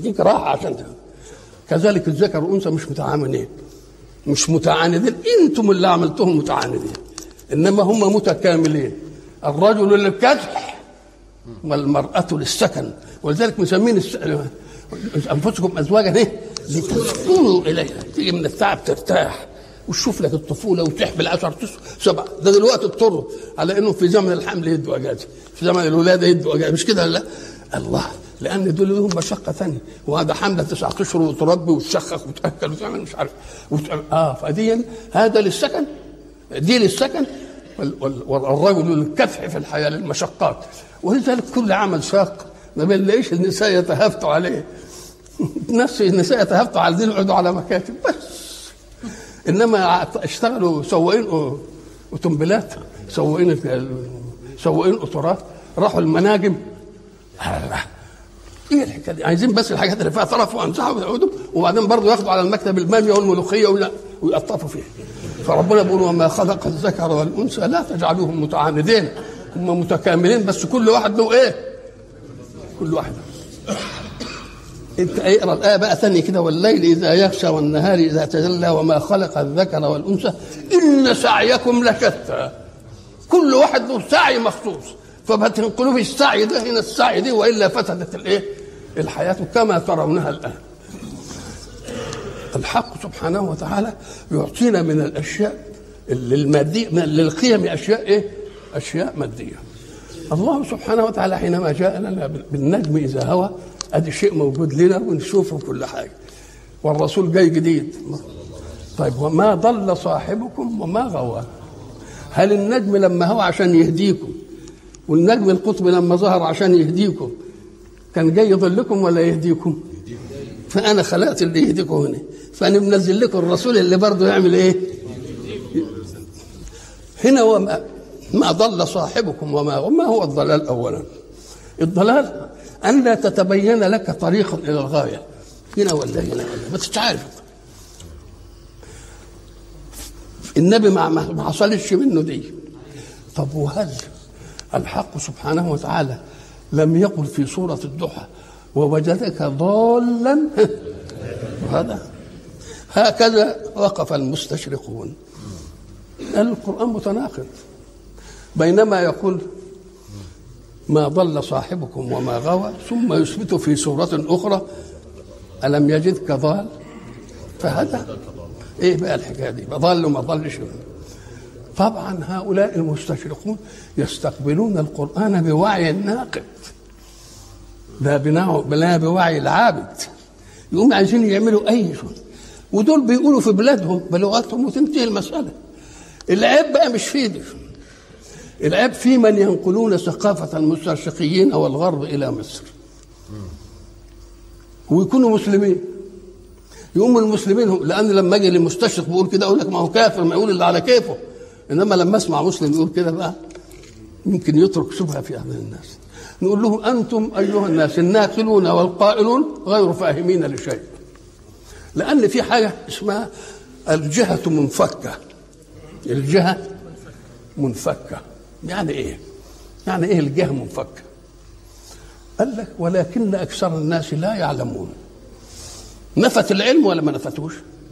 تديك راحه عشان ده. كذلك الذكر والانثى مش متعاملين مش متعاندين انتم اللي عملتهم متعاندين انما هم متكاملين الرجل للكدح والمرأة للسكن ولذلك مسمين الس... انفسكم ازواجا ايه؟ لتسكنوا اليها تيجي من التعب ترتاح وتشوف لك الطفوله وتحمل 10 سبعه ده دلوقتي اضطروا على انه في زمن الحمل يدوا اجازه في زمن الولاده يدوا اجازه مش كده لا الله لان دول لهم مشقه ثانيه وهذا حمله تسعة اشهر وتربي وتشخخ وتاكل وتعمل مش عارف وتعمل اه فدي هذا للسكن دي للسكن وال- وال- والرجل للكفح في الحياه للمشقات ولذلك كل عمل شاق ما بنلاقيش النساء يتهافتوا عليه نفس النساء يتهافتوا على دين يقعدوا على مكاتب بس انما اشتغلوا سواقين أو- اوتومبيلات سواقين سواقين قطارات راحوا المناجم الله. ايه الحكايه دي عايزين بس الحاجات اللي فيها طرف وامسحها ويقعدوا وبعدين برضه ياخدوا على المكتب الماليه والملوخيه ولا- ويقطفوا فيها فربنا بيقول وما خلق الذكر والانثى لا تجعلوهم متعاندين هم متكاملين بس كل واحد له ايه؟ كل واحد انت اقرا الايه بقى ثانيه كده والليل اذا يغشى والنهار اذا تجلى وما خلق الذكر والانثى ان سعيكم لشتى كل واحد له سعي مخصوص فما تنقلوا في السعي ده هنا السعي دي والا فسدت الايه؟ الحياه كما ترونها الان. الحق سبحانه وتعالى يعطينا من الاشياء للمادية من للقيم اشياء ايه؟ اشياء ماديه. الله سبحانه وتعالى حينما جاء لنا بالنجم اذا هوى ادي شيء موجود لنا ونشوفه كل حاجه. والرسول جاي جديد. طيب وما ضل صاحبكم وما غوى. هل النجم لما هو عشان يهديكم والنجم القطب لما ظهر عشان يهديكم كان جاي يضلكم ولا يهديكم فانا خلقت اللي يهديكم هنا فانا منزل لكم الرسول اللي برضه يعمل ايه هنا وما ما ضل صاحبكم وما وما هو الضلال اولا الضلال ان لا تتبين لك طريق الى الغايه هنا ولا هنا ولا ما تتعرف النبي ما ما ما حصلش منه دي طب وهل الحق سبحانه وتعالى لم يقل في سورة الضحى ووجدك ضالا هذا هكذا وقف المستشرقون قال القرآن متناقض بينما يقول ما ضل صاحبكم وما غوى ثم يثبت في سورة أخرى ألم يجدك ضال فهدى ايه بقى الحكايه دي ضل وما ضلش طبعا هؤلاء المستشرقون يستقبلون القران بوعي الناقد لا بناء لا بوعي العابد يقوم عايزين يعملوا اي شيء ودول بيقولوا في بلادهم بلغتهم وتنتهي المساله العيب بقى مش في دي العيب في من ينقلون ثقافه المستشرقيين والغرب الى مصر ويكونوا مسلمين يقوم المسلمين هم لان لما اجي للمستشرق بيقول كده اقول لك ما هو كافر ما يقول اللي على كيفه انما لما اسمع مسلم يقول كده بقى يمكن يترك شبهه في اذهان الناس نقول لهم انتم ايها الناس الناقلون والقائلون غير فاهمين لشيء لان في حاجه اسمها الجهه منفكه الجهه منفكه يعني ايه يعني ايه الجهه منفكه قال لك ولكن اكثر الناس لا يعلمون نفت العلم ولا ما نفتوش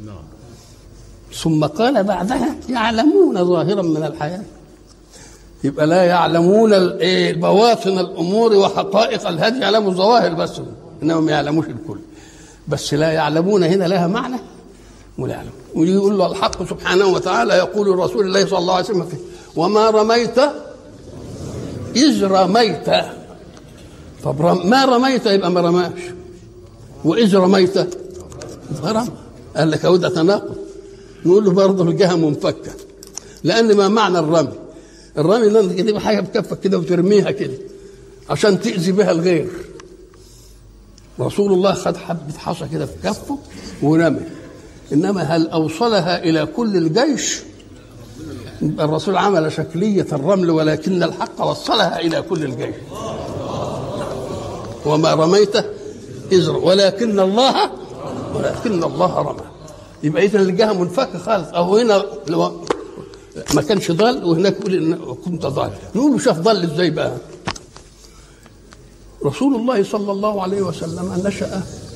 ثم قال بعدها يعلمون ظاهرا من الحياة يبقى لا يعلمون ال- إيه بواطن الأمور وحقائق الهدي يعلموا الظواهر بس إنما ما يعلموش الكل بس لا يعلمون هنا لها معنى ولا يعلم ويقول له الحق سبحانه وتعالى يقول رسول الله صلى الله عليه وسلم فيه وما رميت إذ رميت طب رم ما رميت يبقى ما رماش وإذ رميت رمى قال لك أهو ده تناقض نقول له برضه الجهه منفكه لان ما معنى الرمي؟ الرمي ان انت تجيب حاجه بكفك كده وترميها كده عشان تاذي بها الغير رسول الله خد حبه حصى كده في كفه ورمي انما هل اوصلها الى كل الجيش؟ يبقى الرسول عمل شكليه الرمل ولكن الحق وصلها الى كل الجيش وما رميت إذ ولكن الله ولكن الله رمى يبقى اذا الجهه منفكه خالص او هنا لو ما كانش ضال وهناك يقول إن كنت ضال نقول له شاف ضل ازاي بقى رسول الله صلى الله عليه وسلم نشأ